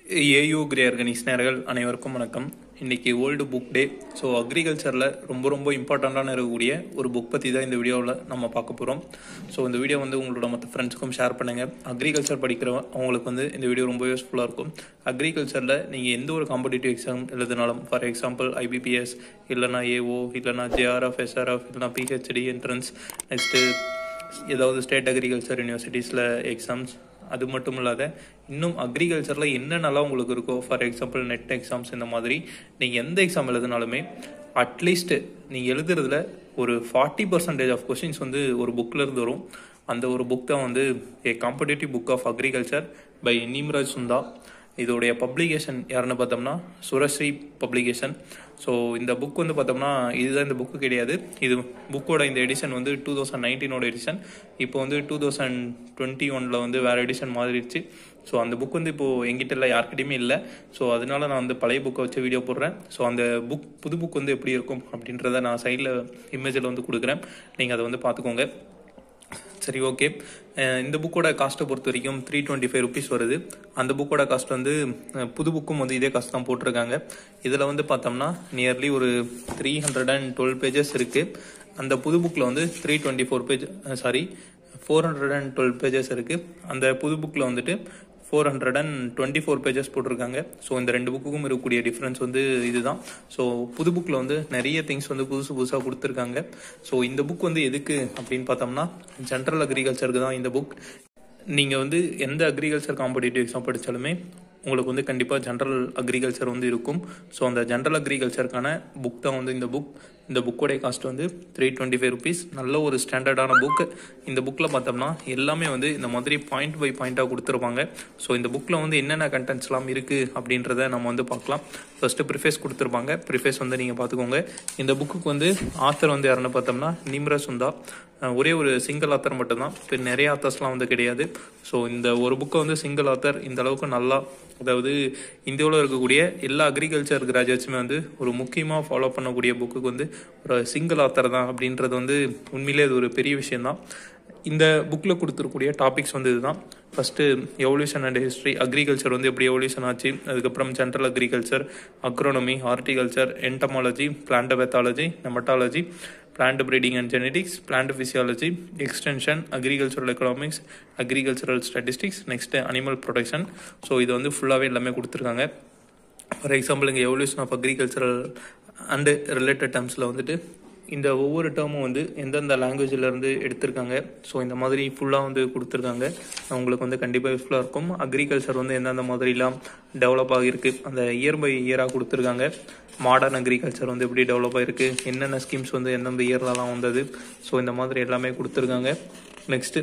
AU grey ஆர்கனிக்ஸ் நேர்கள் அனைவருக்கும் வணக்கம் இன்னைக்கு வேர்ல்டு புக் டே ஸோ அக்ரிகல்ச்சரில் ரொம்ப ரொம்ப இம்பார்ட்டண்ட்டான இருக்கக்கூடிய ஒரு புக் பற்றி தான் இந்த வீடியோவில் நம்ம பார்க்க போகிறோம் ஸோ இந்த வீடியோ வந்து உங்களோட மற்ற ஃப்ரெண்ட்ஸுக்கும் ஷேர் பண்ணுங்கள் அக்ரிகல்ச்சர் படிக்கிறவங்க அவங்களுக்கு வந்து இந்த வீடியோ ரொம்ப யூஸ்ஃபுல்லாக இருக்கும் அக்ரிகல்ச்சரில் நீங்கள் எந்த ஒரு காம்படிட்டிவ் எக்ஸாம் எழுதினாலும் ஃபார் எக்ஸாம்பிள் ஐபிபிஎஸ் இல்லைனா ஏஓ இல்லைனா ஜேஆர்எஃப் எஸ்ஆர்எஃப் இல்லைனா பிஹெச்டி என்ட்ரன்ஸ் நெக்ஸ்ட்டு ஏதாவது ஸ்டேட் அக்ரிகல்ச்சர் யூனிவர்சிட்டிஸில் எக்ஸாம்ஸ் அது மட்டும் இல்லாத இன்னும் அக்ரிகல்ச்சரில் என்னென்னலாம் உங்களுக்கு இருக்கோ ஃபார் எக்ஸாம்பிள் நெட் எக்ஸாம்ஸ் இந்த மாதிரி நீங்கள் எந்த எக்ஸாம் எழுதினாலுமே அட்லீஸ்ட் நீங்கள் எழுதுறதுல ஒரு ஃபார்ட்டி பர்சன்டேஜ் ஆஃப் கொஷின்ஸ் வந்து ஒரு புக்கில் இருந்து வரும் அந்த ஒரு புக் தான் வந்து a competitive book of agriculture by Nemraj Sundha இதோடைய பப்ளிகேஷன் யாருன்னு பார்த்தோம்னா சுரஸ்ரீ பப்ளிகேஷன் ஸோ இந்த புக் வந்து பார்த்தோம்னா இதுதான் இந்த புக்கு கிடையாது இது புக்கோட இந்த எடிஷன் வந்து டூ தௌசண்ட் நைன்டீனோட எடிஷன் இப்போ வந்து டூ தௌசண்ட் டுவெண்ட்டி ஒனில் வந்து வேறு எடிஷன் மாறிடுச்சு ஸோ அந்த புக் வந்து இப்போது எங்கிட்ட இல்லை யார்கிட்டையுமே இல்லை ஸோ அதனால நான் வந்து பழைய புக்கை வச்சு வீடியோ போடுறேன் ஸோ அந்த புக் புது புக் வந்து எப்படி இருக்கும் அப்படின்றத நான் சைடில் இமேஜில் வந்து கொடுக்குறேன் நீங்கள் அதை வந்து பார்த்துக்கோங்க சரி ஓகே இந்த புக்கோட காஸ்ட்டை பொறுத்த வரைக்கும் த்ரீ டுவெண்ட்டி ஃபைவ் ருபீஸ் வருது அந்த புக்கோட காஸ்ட் வந்து அஹ், புது புக்கும் வந்து இதே காஸ்ட் தான் போட்டிருக்காங்க இதில் வந்து பார்த்தோம்னா நியர்லி ஒரு three hundred and twelve pages இருக்குது அந்த புது புக்கில் வந்து three twenty four page sorry four hundred and twelve pages இருக்குது அந்த புது புக்கில் வந்துட்டு four hundred and twenty four pages போட்டிருக்காங்க ஸோ இந்த ரெண்டு புக்குக்கும் இருக்கக்கூடிய டிஃப்ரென்ஸ் வந்து இதுதான் ஸோ புது புக்கில் வந்து நிறைய திங்ஸ் வந்து புதுசு புதுசாக கொடுத்துருக்காங்க ஸோ இந்த புக் வந்து எதுக்கு அப்படின்னு பார்த்தோம்னா ஜென்ரல் அக்ரிகல்ச்சருக்கு தான் இந்த புக் நீங்கள் வந்து எந்த அக்ரிகல்ச்சர் காம்படிட்டிவ் எக்ஸாம் படித்தாலுமே உங்களுக்கு வந்து கண்டிப்பாக ஜென்ரல் அக்ரிகல்ச்சர் வந்து இருக்கும் ஸோ அந்த ஜென்ரல் அக்ரிகல்ச்சருக்கான புக் தான் வந்து இந்த புக் இந்த புக்கோடைய காஸ்ட் வந்து த்ரீ டுவெண்ட்டி ஃபைவ் ருபீஸ் நல்ல ஒரு ஸ்டாண்டர்டான புக் இந்த புக்கில் பார்த்தோம்னா எல்லாமே வந்து இந்த மாதிரி பாயிண்ட் பை பாயிண்ட்டாக கொடுத்துருப்பாங்க ஸோ இந்த புக்கில் வந்து என்னென்ன கண்டென்ட்ஸ்லாம் இருக்குது அப்படின்றத நம்ம வந்து பார்க்கலாம் ஃபர்ஸ்ட்டு ப்ரிஃபேஸ் கொடுத்துருப்பாங்க ப்ரிஃபேஸ் வந்து நீங்கள் பார்த்துக்கோங்க இந்த புக்குக்கு வந்து ஆத்தர் வந்து யாருன்னு பார்த்தோம்னா நிம்ர சுந்தா அஹ் ஒரே ஒரு சிங்கிள் ஆத்தர் மட்டும்தான் இப்போ நிறைய ஆத்தர்ஸ்லாம் வந்து கிடையாது ஸோ இந்த ஒரு புக்கை வந்து சிங்கிள் ஆத்தர் இந்த அளவுக்கு நல்லா அதாவது இந்தியாவில் இருக்கக்கூடிய எல்லா அக்ரிகல்ச்சர் கிராஜுவேட்ஸுமே வந்து ஒரு முக்கியமாக ஃபாலோ பண்ணக்கூடிய புக்குக்கு வந்து ஒரு சிங்கிள் ஆத்தர் தான் அப்படின்றது வந்து உண்மையிலே அது ஒரு பெரிய விஷயம்தான் இந்த புக்கில் கொடுத்துருக்கூடிய டாபிக்ஸ் வந்து இதுதான் first evolution and history agriculture வந்து எப்படி எவல்யூஷன் ஆச்சு அதுக்கப்புறம் general agriculture agronomy horticulture entomology plant pathology nematology plant breeding and genetics, plant physiology, extension, agricultural economics, agricultural statistics, next animal protection. So இது வந்து ஃபுல்லாகவே எல்லாமே கொடுத்துருக்காங்க ஃபார் எக்ஸாம்பிள் இங்கே evolution of agricultural and related டேர்ம்ஸில் வந்துட்டு இந்த ஒவ்வொரு டேர்மும் வந்து எந்தெந்த லாங்குவேஜில் இருந்து எடுத்திருக்காங்க ஸோ இந்த மாதிரி ஃபுல்லாக வந்து கொடுத்துருக்காங்க உங்களுக்கு வந்து கண்டிப்பாக யூஸ்ஃபுல்லாக இருக்கும் அக்ரிகல்ச்சர் வந்து எந்தெந்த மாதிரிலாம் டெவலப் ஆகியிருக்கு அந்த இயர் பை இயராக கொடுத்துருக்காங்க மாடர்ன் அக்ரிகல்ச்சர் வந்து எப்படி டெவலப் ஆகிருக்கு என்னென்ன ஸ்கீம்ஸ் வந்து எந்தெந்த இயர்லலாம் வந்தது ஸோ இந்த மாதிரி எல்லாமே கொடுத்துருக்காங்க நெக்ஸ்ட்டு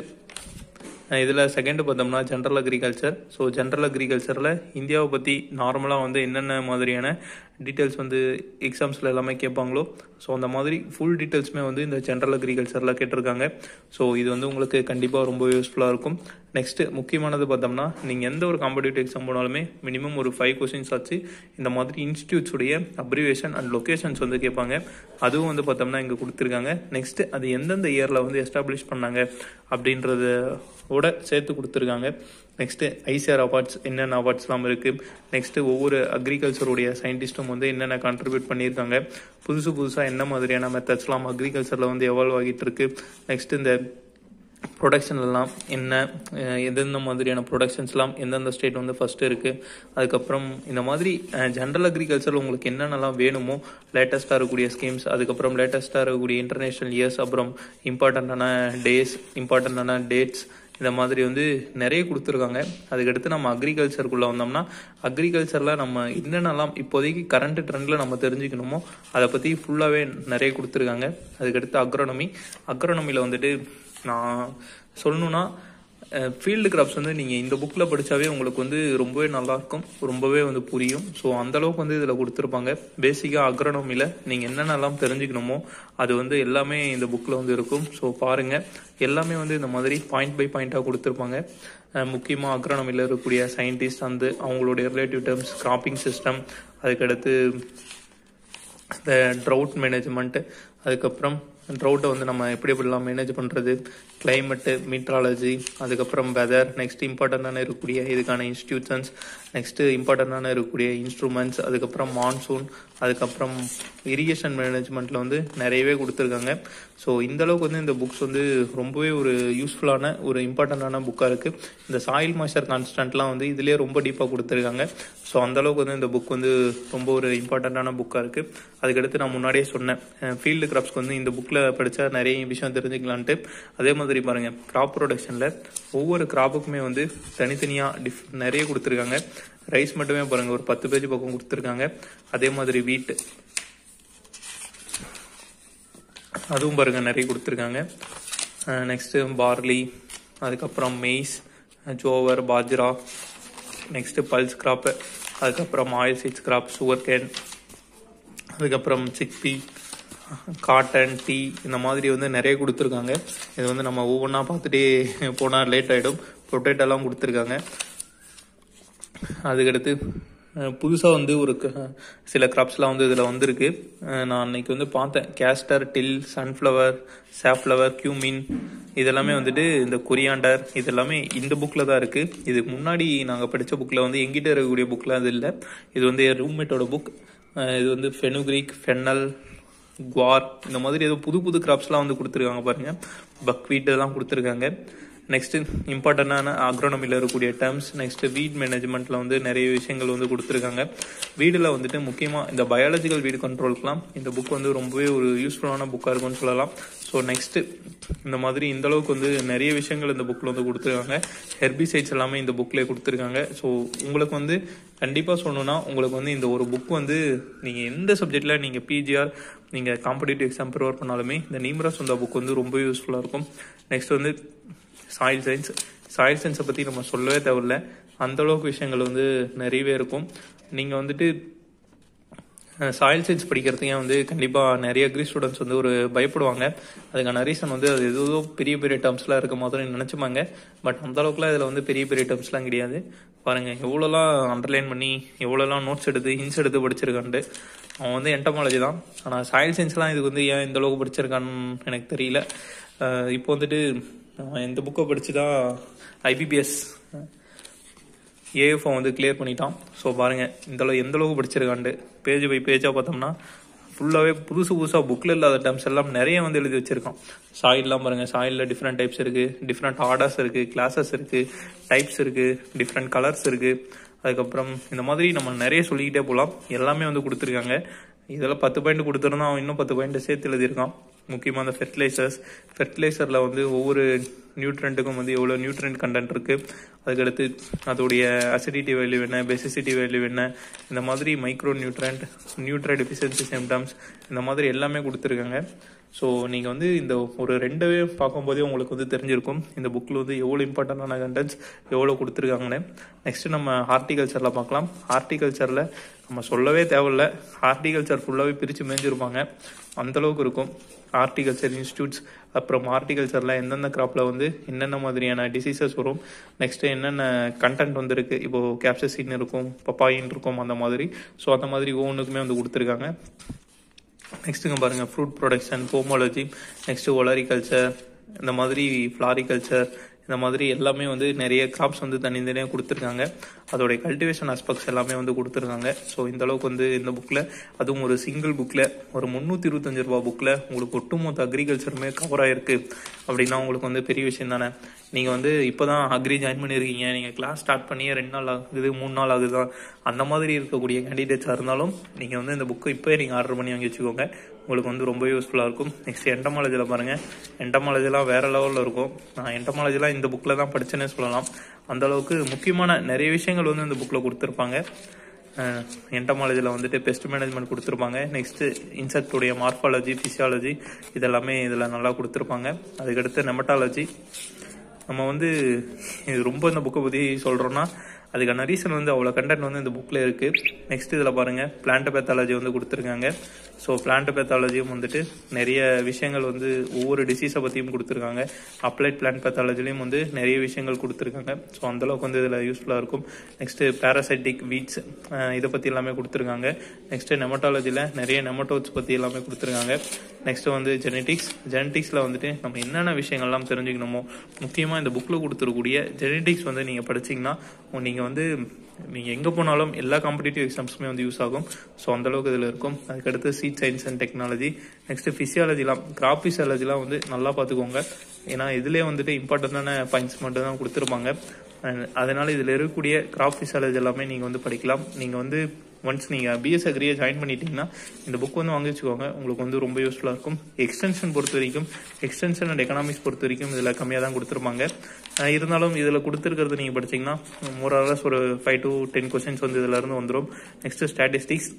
இதில் செகண்ட் பார்த்தோம்னா ஜென்ரல் அக்ரிகல்ச்சர் ஸோ ஜென்ரல் அக்ரிகல்ச்சரில் இந்தியாவை பற்றி நார்மலாக வந்து என்னென்ன மாதிரியான டீட்டெயில்ஸ் வந்து எக்ஸாம்ஸில் எல்லாமே கேட்பாங்களோ ஸோ அந்த மாதிரி ஃபுல் டீட்டெயில்ஸுமே வந்து இந்த ஜென்ரல் அக்ரிகல்ச்சரில் கேட்டிருக்காங்க ஸோ இது வந்து உங்களுக்கு கண்டிப்பாக ரொம்ப யூஸ்ஃபுல்லாக இருக்கும் நெக்ஸ்ட் முக்கியமானது பார்த்தோம்னா நீங்கள் எந்த ஒரு காம்படிட்டிவ் எக்ஸாம் போனாலுமே மினிமம் ஒரு ஃபைவ் கொஸ்டின்ஸ் ஆச்சு இந்த மாதிரி இன்ஸ்டியூட்ஸ் உடைய அப்ரிவேஷன் அண்ட் லொக்கேஷன்ஸ் வந்து கேட்பாங்க அதுவும் வந்து பார்த்தோம்னா இங்கே கொடுத்துருக்காங்க நெக்ஸ்ட் அது எந்தெந்த இயரில் வந்து எஸ்டாப்ளிஷ் பண்ணாங்க அப்படின்றதோட சேர்த்து கொடுத்துருக்காங்க நெக்ஸ்ட்டு ஐசிஆர் அவார்ட்ஸ் என்னென்ன அவார்ட்ஸ்லாம் இருக்குது நெக்ஸ்ட்டு ஒவ்வொரு அக்ரிகல்ச்சருடைய சயின்டிஸ்ட்டும் வந்து என்னென்ன கான்ட்ரிபியூட் பண்ணியிருக்காங்க புதுசு புதுசாக என்ன மாதிரியான மெத்தட்ஸ்லாம் அக்ரிகல்ச்சரில் வந்து எவால்வ் ஆகிட்டு இருக்கு நெக்ஸ்ட் இந்த ப்ரொடக்ஷன்லாம் என்ன அஹ் எந்தெந்த மாதிரியான ப்ரொடக்ஷன்ஸ்லாம் எந்தெந்த ஸ்டேட் வந்து ஃபஸ்ட்டு இருக்குது அதுக்கப்புறம் இந்த மாதிரி ஜென்ரல் அக்ரிகல்ச்சரில் உங்களுக்கு என்னென்னலாம் வேணுமோ லேட்டஸ்ட்டாக இருக்கக்கூடிய ஸ்கீம்ஸ் அதுக்கப்புறம் லேட்டஸ்ட்டாக இருக்கக்கூடிய இன்டர்நேஷ்னல் இயர்ஸ் அப்புறம் இம்பார்ட்டண்ட்டான டேஸ் இம்பார்ட்டண்ட்டான டேட்ஸ் இந்த மாதிரி வந்து நிறைய கொடுத்துருக்காங்க அதுக்கடுத்து நம்ம அக்ரிகல்ச்சருக்குள்ளே வந்தோம்னா அக்ரிகல்ச்சரில் நம்ம என்னென்னலாம் இப்போதைக்கு கரண்ட் ட்ரெண்டில் நம்ம தெரிஞ்சுக்கணுமோ அதை பற்றி ஃபுல்லாகவே நிறைய கொடுத்துருக்காங்க அதுக்கடுத்து அக்ரோனமி அக்ரோனமியில் வந்துட்டு நான் சொல்லணும்னா ஃபீல்டு கிராப்ஸ் வந்து நீங்கள் இந்த புக்கில் படித்தாவே உங்களுக்கு வந்து ரொம்பவே நல்லாயிருக்கும் ரொம்பவே வந்து புரியும் ஸோ அந்தளவுக்கு வந்து இதில் கொடுத்துருப்பாங்க பேசிக்காக அக்ரனமியில் நீங்கள் என்னென்னலாம் தெரிஞ்சுக்கணுமோ அது வந்து எல்லாமே இந்த புக்கில் வந்து இருக்கும் ஸோ பாருங்கள் எல்லாமே வந்து இந்த மாதிரி பாயிண்ட் பை பாயிண்ட்டாக கொடுத்துருப்பாங்க முக்கியமாக அக்ரனமியில் இருக்கக்கூடிய சயின்டிஸ்ட் வந்து அவங்களுடைய ரிலேட்டிவ் டேர்ம்ஸ் கிராப்பிங் சிஸ்டம் அதுக்கடுத்து இந்த ட்ரவுட் மேனேஜ்மெண்ட் அதுக்கப்புறம் ட்ரவுட்டை வந்து நம்ம எப்படி எப்படிலாம் மேனேஜ் பண்ணுறது கிளைமேட்டு மீட்ராலஜி அதுக்கப்புறம் வெதர் நெக்ஸ்ட் இம்பார்ட்டண்டான இருக்கக்கூடிய இதுக்கான இன்ஸ்டியூஷன்ஸ் நெக்ஸ்ட் இம்பார்ட்டண்டான இருக்கக்கூடிய இன்ஸ்ட்ருமெண்ட்ஸ் அதுக்கப்புறம் மான்சூன் அதுக்கப்புறம் இரிகேஷன் மேனேஜ்மெண்ட்டில் வந்து நிறையவே கொடுத்துருக்காங்க ஸோ இந்த அளவுக்கு வந்து இந்த புக்ஸ் வந்து ரொம்பவே ஒரு யூஸ்ஃபுல்லான ஒரு இம்பார்ட்டண்டான புக்காக இருக்குது இந்த சாயில் மாய்ச்சர் கான்ஸ்டன்ட்லாம் வந்து இதுலேயே ரொம்ப டீப்பாக கொடுத்துருக்காங்க ஸோ அந்த அளவுக்கு வந்து இந்த புக் வந்து ரொம்ப ஒரு இம்பார்ட்டண்டான புக்காக இருக்குது அதுக்கடுத்து நான் முன்னாடியே சொன்னேன் ஃபீல்டு கிராப்ஸ்க்கு வந்து இந்த புக்கில் படித்தா நிறைய விஷயம் தெரிஞ்சுக்கலான்ட்டு அதே மாதிரி பாருங்கள் கிராப் ப்ரொடக்ஷனில் ஒவ்வொரு கிராப்புக்குமே வந்து தனித்தனியாக டிஃப் நிறைய கொடுத்துருக்காங்க ரைஸ் மட்டுமே பாருங்கள் ஒரு பத்து பேஜ் பக்கம் கொடுத்துருக்காங்க அதே மாதிரி வீட்டு அதுவும் பாருங்க நிறைய கொடுத்துருக்காங்க நெக்ஸ்ட்டு பார்லி அதுக்கப்புறம் maize jowar bajra next pulse crop அதுக்கப்புறம் oilseeds crop sugarcane அதுக்கப்புறம் சிக்பி காட்டன் டீ இந்த மாதிரி வந்து நிறைய கொடுத்துருக்காங்க இது வந்து நம்ம ஒவ்வொன்றா பார்த்துட்டே போனால் லேட் ஆகிடும் பொட்டேட்டோலாம் கொடுத்துருக்காங்க அதுக்கடுத்து புதுசாக வந்து ஒரு சில கிராப்ஸ்லாம் வந்து இதில் வந்திருக்கு நான் அன்னைக்கு வந்து பார்த்தேன் castor til sunflower safflower cumin இதெல்லாமே வந்துட்டு இந்த கொரியாண்டர் இதெல்லாமே இந்த புக்கில் தான் இருக்குது இதுக்கு முன்னாடி நாங்கள் படித்த புக்கில் வந்து எங்கிட்ட இருக்கக்கூடிய புக்கில் அது இல்லை இது வந்து என் ரூம்மேட்டோட புக் இது வந்து ஃபெனுக்ரிக் ஃபென்னல் குவார் இந்த மாதிரி ஏதோ புது புது கிராப்ஸ்லாம் வந்து கொடுத்துருக்காங்க பாருங்கள் பக்வீட் இதெல்லாம் கொடுத்துருக்காங்க நெக்ஸ்ட் இம்பார்ட்டண்டான அக்ரோனமியில் இருக்கக்கூடிய டேர்ம்ஸ் நெக்ஸ்ட் வீட் மேனேஜ்மெண்ட்டில் வந்து நிறைய விஷயங்கள் வந்து கொடுத்துருக்காங்க வீடில் வந்துட்டு முக்கியமாக இந்த பயாலஜிக்கல் வீடு கண்ட்ரோலுக்குலாம் இந்த புக் வந்து ரொம்பவே ஒரு யூஸ்ஃபுல்லான புக்காக இருக்கும்னு சொல்லலாம் ஸோ நெக்ஸ்ட்டு இந்த மாதிரி இந்த அளவுக்கு வந்து நிறைய விஷயங்கள் இந்த புக்கில் வந்து கொடுத்துருக்காங்க ஹெர்பிசைட்ஸ் எல்லாமே இந்த புக்கில் கொடுத்துருக்காங்க ஸோ உங்களுக்கு வந்து கண்டிப்பாக சொல்லணும்னா உங்களுக்கு வந்து இந்த ஒரு புக் வந்து நீங்கள் எந்த சப்ஜெக்டில் நீங்கள் பிஜிஆர் நீங்கள் காம்படிட்டிவ் எக்ஸாம் ப்ரிப்பேர் பண்ணாலுமே இந்த நீம்ரா சுந்தா புக் வந்து ரொம்ப யூஸ்ஃபுல்லாக இருக்கும் நெக்ஸ்ட் வந்து சாயில் சயின்ஸ் சாயில் சயின்ஸை பற்றி நம்ம சொல்லவே தேவையில்ல அந்த அளவுக்கு விஷயங்கள் வந்து நிறையவே இருக்கும் நீங்கள் வந்துட்டு சாயில் சயின்ஸ் படிக்கிறதுக்கே வந்து கண்டிப்பாக நிறைய அக்ரி ஸ்டூடெண்ட்ஸ் வந்து ஒரு பயப்படுவாங்க அதுக்கான ரீசன் வந்து அது ஏதோ பெரிய பெரிய டேர்ம்ஸ்லாம் இருக்க மாதிரி நினச்சிப்பாங்க பட் அந்த அளவுக்குலாம் இதில் வந்து பெரிய பெரிய டேர்ம்ஸ்லாம் கிடையாது பாருங்கள் எவ்வளோலாம் அண்டர்லைன் பண்ணி எவ்வளோலாம் நோட்ஸ் எடுத்து ஹின்ஸ் எடுத்து படிச்சிருக்கான்ட்டு அவன் வந்து என்டமாலஜி தான் ஆனால் சாயில் சயின்ஸ்லாம் இதுக்கு வந்து ஏன் இந்த அளவுக்கு படிச்சிருக்கான்னு எனக்கு தெரியல இப்போ வந்துட்டு இந்த புக்கை படித்து தான் ஐபிபிஎஸ் ஏஎஃப்ஓ வந்து கிளியர் பண்ணிட்டான் ஸோ பாருங்கள் இந்த அளவு எந்த அளவுக்கு படிச்சிருக்காண்டு பேஜ் பை பேஜாக பார்த்தோம்னா ஃபுல்லாகவே புதுசு புதுசாக புக்கில் இல்லாத டேர்ம்ஸ் எல்லாம் நிறைய வந்து எழுதி வச்சிருக்கான் சாயில்லாம் பாருங்கள் சாயிலில் டிஃப்ரெண்ட் டைப்ஸ் இருக்குது டிஃப்ரெண்ட் ஆர்டர்ஸ் இருக்குது கிளாஸஸ் இருக்குது டைப்ஸ் இருக்குது டிஃப்ரெண்ட் கலர்ஸ் இருக்குது அதுக்கப்புறம் இந்த மாதிரி நம்ம நிறைய சொல்லிக்கிட்டே போகலாம் எல்லாமே வந்து கொடுத்துருக்காங்க இதெல்லாம் பத்து பாயிண்ட் கொடுத்துருந்தா அவன் இன்னும் பத்து பாயிண்ட் சேர்த்து எழுதியிருக்கான் முக்கியமாக அந்த ஃபெர்டிலைசர்ஸ் ஃபெர்டிலைசரில் வந்து ஒவ்வொரு நியூட்ரண்ட்டுக்கும் வந்து எவ்வளோ நியூட்ரண்ட் கண்டென்ட் இருக்குது அதுக்கடுத்து அதோடைய அசிடிட்டி வேல்யூ என்ன பெசிசிட்டி வேல்யூ என்ன இந்த மாதிரி micro nutrient nutrient deficiency symptoms இந்த மாதிரி எல்லாமே கொடுத்துருக்காங்க ஸோ நீங்கள் வந்து இந்த ஒரு ரெண்டவே பார்க்கும்போதே உங்களுக்கு வந்து தெரிஞ்சிருக்கும் இந்த புக்கில் வந்து எவ்வளோ இம்பார்ட்டண்டான கண்டென்ட்ஸ் எவ்வளோ கொடுத்துருக்காங்கன்னு நெக்ஸ்ட் நம்ம ஹார்டிகல்ச்சரில் பார்க்கலாம் ஹார்டிகல்ச்சரில் நம்ம சொல்லவே தேவையில்ல ஹார்டிகல்ச்சர் ஃபுல்லாகவே பிரித்து மேய்ஞ்சிருப்பாங்க அந்தளவுக்கு இருக்கும் ஹார்டிகல்ச்சர் இன்ஸ்டியூட்ஸ் அப்புறம் ஹார்டிகல்ச்சரில் எந்தெந்த கிராப்பில் வந்து என்னென்ன மாதிரியான டிசீசஸ் வரும் நெக்ஸ்ட்டு என்னென்ன கண்டென்ட் வந்து இருக்குது இப்போது கேப்சசின் இருக்கும் பப்பாயின் இருக்கும் அந்த மாதிரி ஸோ அந்த மாதிரி ஒவ்வொன்றுக்குமே வந்து கொடுத்துருக்காங்க நெக்ஸ்ட்டுங்க பாருங்கள் fruit production pomology next olericulture இந்த மாதிரி ஃப்ளாரிகல்ச்சர் இந்த மாதிரி எல்லாமே வந்து நிறைய கிராப்ஸ் வந்து தனித்தனியாக கொடுத்துருக்காங்க அதோடைய கல்டிவேஷன் ஆஸ்பெக்ட்ஸ் எல்லாமே வந்து கொடுத்துருக்காங்க ஸோ இந்த அளவுக்கு வந்து இந்த புக்கில் அதுவும் ஒரு சிங்கிள் புக்கில் ஒரு முந்நூற்றி இருபத்தஞ்சு ரூபா புக்கில் உங்களுக்கு ஒட்டுமொத்த அக்ரிகல்ச்சருமே கவர் ஆகிருக்கு அப்படின்னா உங்களுக்கு வந்து பெரிய விஷயம் தானே நீங்கள் வந்து இப்போ தான் அக்ரி ஜாயின் பண்ணியிருக்கீங்க நீங்கள் கிளாஸ் ஸ்டார்ட் பண்ணியே ரெண்டு நாள் ஆகுது மூணு நாள் ஆகுது அந்த மாதிரி இருக்கக்கூடிய கேண்டிடேட்ஸாக இருந்தாலும் நீங்கள் வந்து இந்த புக்கை இப்போயே நீங்கள் ஆர்டர் பண்ணி வாங்கி வச்சுக்கோங்க உங்களுக்கு வந்து ரொம்ப யூஸ்ஃபுல்லாக இருக்கும் நெக்ஸ்ட் என்டமாலஜியில் பாருங்கள் என்டமாலஜிலாம் வேறு லெவலில் இருக்கும் நான் என்டமாலஜிலாம் இந்த புக்கில் தான் படித்தேனே சொல்லலாம் அந்த அளவுக்கு முக்கியமான நிறைய விஷயங்கள் வந்து இந்த புக்கில் கொடுத்துருப்பாங்க என்டமாலஜியில் வந்துட்டு பெஸ்ட் மேனேஜ்மெண்ட் கொடுத்துருப்பாங்க நெக்ஸ்ட்டு இன்செக்டுடைய மார்ஃபாலஜி ஃபிசியாலஜி இதெல்லாமே இதில் நல்லா கொடுத்துருப்பாங்க அதுக்கடுத்து நெமட்டாலஜி நம்ம வந்து இது ரொம்ப இந்த புக்கை பற்றி சொல்கிறோன்னா அதுக்கான ரீசன் வந்து அவ்வளோ கண்டென்ட் வந்து இந்த புக்கில் இருக்குது நெக்ஸ்ட் இதில் பாருங்கள் பிளான்ட் பேத்தாலஜி வந்து கொடுத்துருக்காங்க ஸோ பிளான்ட் பேத்தாலஜியும் வந்துட்டு நிறைய விஷயங்கள் வந்து ஒவ்வொரு டிசீஸை பற்றியும் கொடுத்துருக்காங்க அப்ளைட் பிளான்ட் பேத்தாலஜிலையும் வந்து நிறைய விஷயங்கள் கொடுத்துருக்காங்க ஸோ அந்தளவுக்கு வந்து இதில் யூஸ்ஃபுல்லாக இருக்கும் நெக்ஸ்ட்டு பேராசைட்டிக் வீட்ஸ் இதை பற்றி எல்லாமே கொடுத்துருக்காங்க நெக்ஸ்ட்டு நெமட்டாலஜியில் நிறைய நெமட்டோட்ஸ் பற்றி எல்லாமே கொடுத்துருக்காங்க நெக்ஸ்ட்டு வந்து ஜெனட்டிக்ஸ் ஜெனட்டிக்ஸில் வந்துட்டு நம்ம என்னென்ன விஷயங்கள்லாம் தெரிஞ்சுக்கணுமோ முக்கியமாக இந்த புக்கில் கொடுத்துருக்கூடிய ஜெனட்டிக்ஸ் வந்து நீங்கள் படிச்சிங்கன்னா நீங்கள் வந்து நீங்கள் எங்கே போனாலும் எல்லா காம்படிட்டிவ் எக்ஸாம்ஸுமே வந்து யூஸ் ஆகும் ஸோ அந்தளவுக்கு இதில் இருக்கும் அதுக்கடுத்து seed science and technology next ஃபிசியாலஜிலாம் கிராப் ஃபிசியாலஜிலாம் வந்து நல்லா பார்த்துக்கோங்க ஏன்னா இதுலேயே வந்துட்டு இம்பார்ட்டண்டான பாயிண்ட்ஸ் மட்டும் தான் கொடுத்துருப்பாங்க அதனால் இதில் இருக்கக்கூடிய கிராப் ஃபிசியாலஜி எல்லாமே நீங்கள் வந்து படிக்கலாம் நீங்கள் வந்து ஒன்ஸ் நீங்கள் பிஎஸ் அக்ரியை ஜாயின் பண்ணிட்டீங்கன்னா இந்த புக் வந்து வாங்கி வச்சுக்கோங்க உங்களுக்கு வந்து ரொம்ப யூஸ்ஃபுல்லாக இருக்கும் எக்ஸ்டென்ஷன் பொறுத்த வரைக்கும் எக்ஸ்டென்ஷன் அண்ட் எக்கனாமிக்ஸ் பொறுத்த வரைக்கும் இதில் கம்மியாக தான் கொடுத்துருப்பாங்க இருந்தாலும் இதில் கொடுத்துருக்கிறது நீங்கள் படிச்சிங்கன்னா மோரலஸ் ஒரு ஃபைவ் டு டென் கொஸ்டின்ஸ் வந்து இதில் இருந்து வந்துடும் நெக்ஸ்ட்டு ஸ்டாட்டிஸ்டிக்ஸ்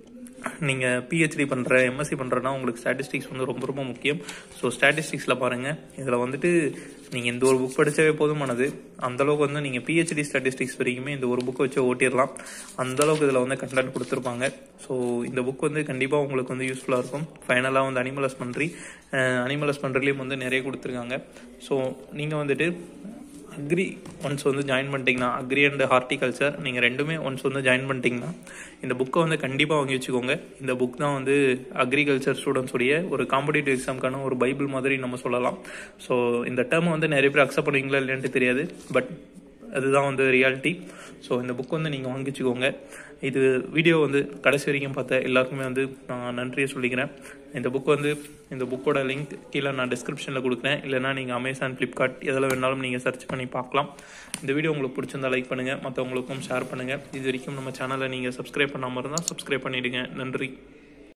நீங்கள் பிஹெச்டி பண்ணுற எம்எஸ்சி பண்ணுறனா உங்களுக்கு ஸ்டாட்டிஸ்டிக்ஸ் வந்து ரொம்ப ரொம்ப முக்கியம் ஸோ ஸ்டாட்டிஸ்டிக்ஸில் பாருங்கள் இதில் வந்துட்டு நீங்கள் இந்த ஒரு புக் படித்தாவே போதுமானது அந்தளவுக்கு வந்து நீங்கள் பிஹெச்டி ஸ்டாட்டிஸ்டிக்ஸ் வரைக்குமே இந்த ஒரு புக்கை வச்சு ஓட்டிடலாம் அந்தளவுக்கு இதில் வந்து கண்டென்ட் கொடுத்துருப்பாங்க ஸோ இந்த புக் வந்து கண்டிப்பாக உங்களுக்கு வந்து யூஸ்ஃபுல்லாக இருக்கும் ஃபைனலாக வந்து அனிமல் ஹஸ்பண்ட்ரி அனிமல் ஹஸ்பண்ட்ரிலையும் வந்து நிறைய கொடுத்துருக்காங்க ஸோ நீங்கள் வந்துட்டு அக்ரி ஒன்ஸ் வந்து ஜாயின் பண்ணிட்டீங்கன்னா அக்ரி அண்ட் ஹார்டிகல்ச்சர் நீங்கள் ரெண்டுமே ஒன்ஸ் வந்து ஜாயின் பண்ணிட்டீங்கன்னா இந்த புக்கை வந்து கண்டிப்பாக வாங்கி வச்சுக்கோங்க இந்த புக் தான் வந்து அக்ரிகல்ச்சர் ஸ்டூடெண்ட்ஸ் உடைய ஒரு காம்படிட்டிவ் எக்ஸாமுக்கான ஒரு பைபிள் மாதிரி நம்ம சொல்லலாம் ஸோ இந்த டேர்ம் வந்து நிறைய பேர் அக்செப்ட் பண்ணுவீங்களா இல்லைன்ட்டு தெரியாது பட் அதுதான் வந்து ரியாலிட்டி ஸோ இந்த புக் வந்து நீங்கள் வாங்கி வச்சுக்கோங்க இது வீடியோ வந்து கடைசி வரைக்கும் பார்த்த எல்லாருக்குமே வந்து நான் நன்றியை சொல்லிக்கிறேன் இந்த புக் வந்து இந்த புக்கோட லிங்க் கீழே நான் டிஸ்கிரிப்ஷனில் கொடுக்குறேன் இல்லைனா நீங்கள் அமேசான் ஃப்ளிப்கார்ட் எதில் வேணாலும் நீங்கள் சர்ச் பண்ணி பார்க்கலாம் இந்த வீடியோ உங்களுக்கு பிடிச்சிருந்தா லைக் பண்ணுங்கள் மற்றவங்களுக்கும் ஷேர் பண்ணுங்கள் இது வரைக்கும் நம்ம சேனலை நீங்கள் சப்ஸ்கிரைப் பண்ணாமல் இருந்தால் சப்ஸ்கிரைப் பண்ணிவிடுங்க நன்றி